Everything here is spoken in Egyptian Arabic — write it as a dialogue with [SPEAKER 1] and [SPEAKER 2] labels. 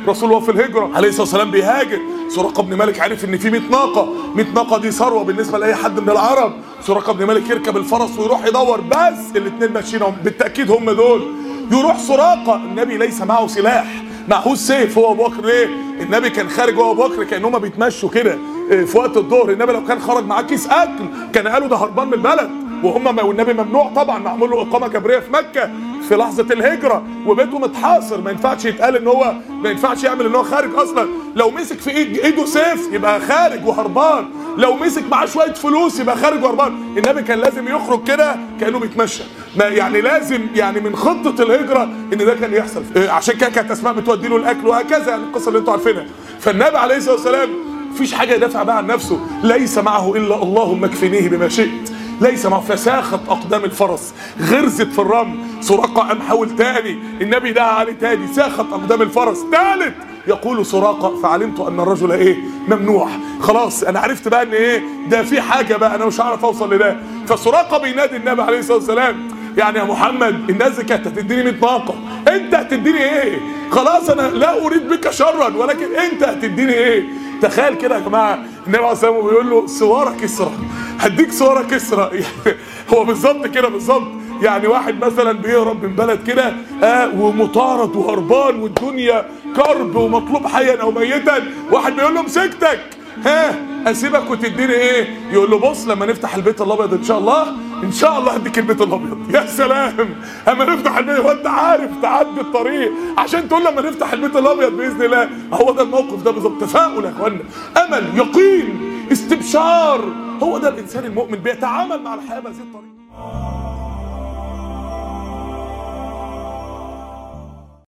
[SPEAKER 1] رسول الله في الهجره عليه الصلاه والسلام بيهاجر سراقه بن مالك عرف ان في 100 ناقه 100 ناقه دي ثروه بالنسبه لاي حد من العرب سراقه بن مالك يركب الفرس ويروح يدور بس الاثنين ماشيين هم بالتاكيد هم دول يروح سراقه النبي ليس معه سلاح معهوش سيف هو ابو بكر ليه؟ النبي كان خارج هو ابو بكر كانهم بيتمشوا كده إيه، في وقت الظهر النبي لو كان خرج معاه كيس اكل كان قالوا ده هربان من البلد وهم ما والنبي ممنوع طبعا معمول له اقامه جبريه في مكه في لحظه الهجره وبيته متحاصر ما ينفعش يتقال ان هو ما ينفعش يعمل ان هو خارج اصلا لو مسك في ايد ايده سيف يبقى خارج وهربان لو مسك معاه شويه فلوس يبقى خارج وهربان النبي كان لازم يخرج كده كانه بيتمشى ما يعني لازم يعني من خطه الهجره ان ده كان يحصل إيه، عشان كده كانت اسماء بتودي له الاكل وهكذا يعني القصه اللي انتوا عارفينها فالنبي عليه الصلاه والسلام مفيش حاجه يدافع بها عن نفسه ليس معه الا اللهم اكفنيه بما شئت ليس معه فساخت اقدام الفرس غرزت في الرمل سراقه قام حاول تاني النبي دعا عليه تاني ساخت اقدام الفرس ثالث يقول سراقه فعلمت ان الرجل ايه ممنوع خلاص انا عرفت بقى ان ايه ده في حاجه بقى انا مش هعرف اوصل لده فسراقه بينادي النبي عليه الصلاه والسلام يعني يا محمد الناس دي كانت هتديني 100 ناقه انت هتديني ايه خلاص انا لا اريد بك شرا ولكن انت هتديني ايه تخيل كده يا جماعه النبي عليه الصلاه والسلام بيقول له سواره كسرى هديك سواره كسرى يعني هو بالظبط كده بالظبط يعني واحد مثلا بيهرب من بلد كده آه ومطارد وهربان والدنيا كرب ومطلوب حيا او ميتا واحد بيقول له مسكتك ها اسيبك وتديني ايه يقول له بص لما نفتح البيت الابيض ان شاء الله ان شاء الله هديك البيت الابيض يا سلام اما نفتح البيت وانت عارف تعدي الطريق عشان تقول لما نفتح البيت الابيض باذن الله هو ده الموقف ده بالظبط تفاؤل يا اخوانا امل يقين استبشار هو ده الانسان المؤمن بيتعامل مع الحياه بهذه الطريقه